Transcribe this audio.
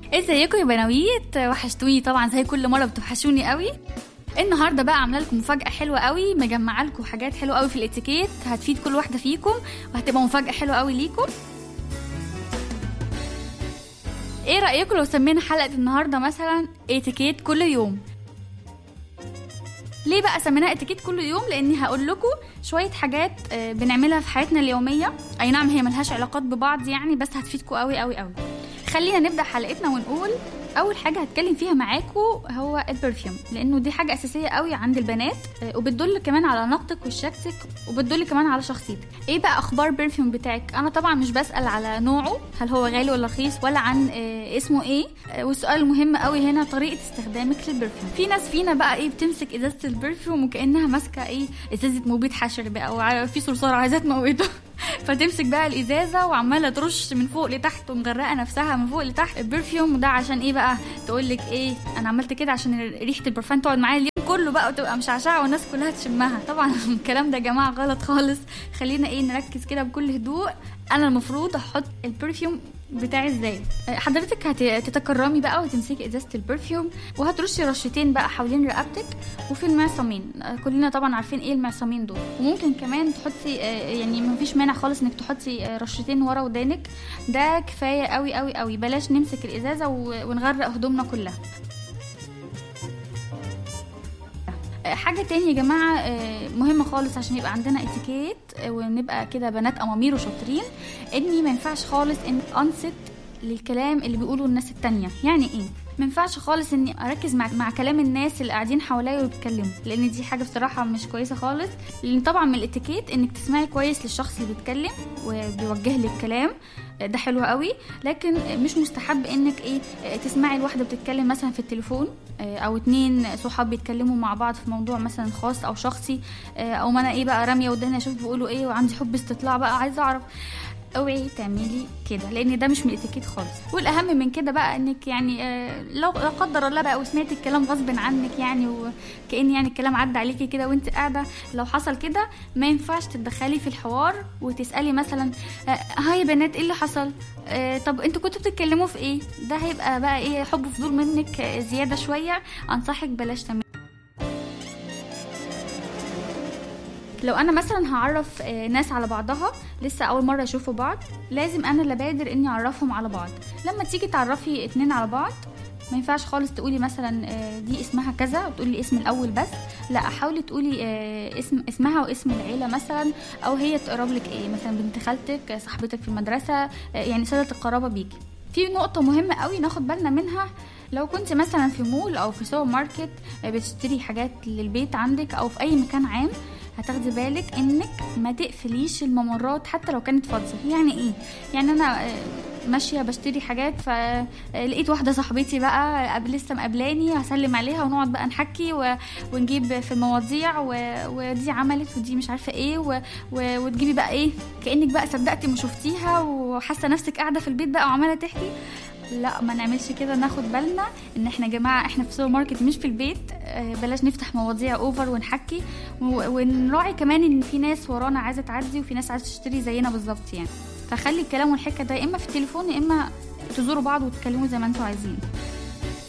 ازيكم يا بناويت وحشتوني طبعا زي كل مره بتوحشوني قوي النهارده بقى عامله لكم مفاجاه حلوه قوي مجمعه لكم حاجات حلوه قوي في الاتيكيت هتفيد كل واحده فيكم وهتبقى مفاجاه حلوه قوي ليكم ايه رايكم لو سمينا حلقه النهارده مثلا اتيكيت كل يوم ليه بقى سميناها اتيكيت كل يوم لاني هقول لكم شويه حاجات آه، بنعملها في حياتنا اليوميه اي نعم هي ملهاش علاقات ببعض يعني بس هتفيدكم قوي قوي قوي خلينا نبدا حلقتنا ونقول اول حاجه هتكلم فيها معاكم هو البرفيوم لانه دي حاجه اساسيه قوي عند البنات آه، وبتدل كمان على نقطك وشكلك وبتدل كمان على شخصيتك ايه بقى اخبار البرفيوم بتاعك انا طبعا مش بسال على نوعه هل هو غالي ولا رخيص ولا عن آه، اسمه ايه آه، والسؤال المهم قوي هنا طريقه استخدامك للبرفيوم في ناس فينا بقى ايه بتمسك ازازه البرفيوم وكانها ماسكه ايه ازازه مبيد حشر بقى وع- في صرصار عايزه تموته فتمسك بقى الازازه وعماله ترش من فوق لتحت ومغرقه نفسها من فوق لتحت البرفيوم ده عشان ايه بقى تقول لك ايه انا عملت كده عشان ريحه البرفان تقعد معايا اليوم كله بقى وتبقى مشعشعه والناس كلها تشمها طبعا الكلام ده يا جماعه غلط خالص خلينا ايه نركز كده بكل هدوء انا المفروض احط البرفيوم بتاعي ازاي آه، حضرتك هتتكرمي بقى وتمسكي ازازه البرفيوم وهترشي رشتين بقى حوالين رقبتك وفي المعصمين آه، كلنا طبعا عارفين ايه المعصمين دول وممكن كمان تحطي آه، يعني مفيش مانع خالص انك تحطي آه، رشتين ورا ودانك ده كفايه قوي قوي قوي بلاش نمسك الازازه و- ونغرق هدومنا كلها آه، حاجة تاني يا جماعة آه، مهمة خالص عشان يبقى عندنا اتيكيت آه، ونبقى كده بنات أمامير وشاطرين إني ما ينفعش خالص إن أنصت للكلام اللي بيقوله الناس التانية يعني إيه؟ ما ينفعش خالص اني اركز مع مع كلام الناس اللي قاعدين حواليا وبيتكلموا لان دي حاجه بصراحه مش كويسه خالص لان طبعا من الاتيكيت انك تسمعي كويس للشخص اللي بيتكلم وبيوجه لك كلام ده حلو قوي لكن مش مستحب انك ايه تسمعي الواحده بتتكلم مثلا في التليفون او اتنين صحاب بيتكلموا مع بعض في موضوع مثلا خاص او شخصي او ما انا ايه بقى راميه وداني اشوف بيقولوا ايه وعندي حب استطلاع بقى عايزه اعرف اوعي تعملي كده لان ده مش من الاتيكيت خالص والاهم من كده بقى انك يعني آه، لو لا قدر الله بقى وسمعتي الكلام غصب عنك يعني وكأن يعني الكلام عدى عليكي كده وانت قاعده لو حصل كده ما ينفعش تتدخلي في الحوار وتسالي مثلا آه، هاي يا بنات ايه اللي حصل آه، طب انتوا كنتوا بتتكلموا في ايه ده هيبقى بقى ايه حب فضول منك آه، زياده شويه انصحك بلاش تعملي لو انا مثلا هعرف آه، ناس على بعضها لسه اول مره يشوفوا بعض لازم انا اللي بادر اني اعرفهم على بعض لما تيجي تعرفي اتنين على بعض ما ينفعش خالص تقولي مثلا آه، دي اسمها كذا وتقولي اسم الاول بس لا حاولي تقولي آه، اسم اسمها واسم العيله مثلا او هي تقرب لك ايه مثلا بنت خالتك آه، صاحبتك في المدرسه آه، يعني صله القرابه بيكي في نقطة مهمة قوي ناخد بالنا منها لو كنت مثلا في مول او في سوبر ماركت آه، بتشتري حاجات للبيت عندك او في اي مكان عام هتاخدي بالك انك ما تقفليش الممرات حتى لو كانت فاضيه يعني ايه يعني انا آه، ماشيه بشتري حاجات فلقيت واحده صاحبتي بقى قبل لسه مقابلاني هسلم عليها ونقعد بقى نحكي و... ونجيب في المواضيع و... ودي عملت ودي مش عارفه ايه و... و... وتجيبي بقى ايه كانك بقى صدقتي ما شفتيها وحاسه نفسك قاعده في البيت بقى وعماله تحكي لا ما نعملش كده ناخد بالنا ان احنا يا جماعه احنا في سوبر ماركت مش في البيت آه، بلاش نفتح مواضيع اوفر ونحكي و- ونراعي كمان ان في ناس ورانا عايزه تعدي وفي ناس عايزه تشتري زينا بالظبط يعني فخلي الكلام والحكه ده يا اما في التليفون يا اما تزوروا بعض وتتكلموا زي ما انتوا عايزين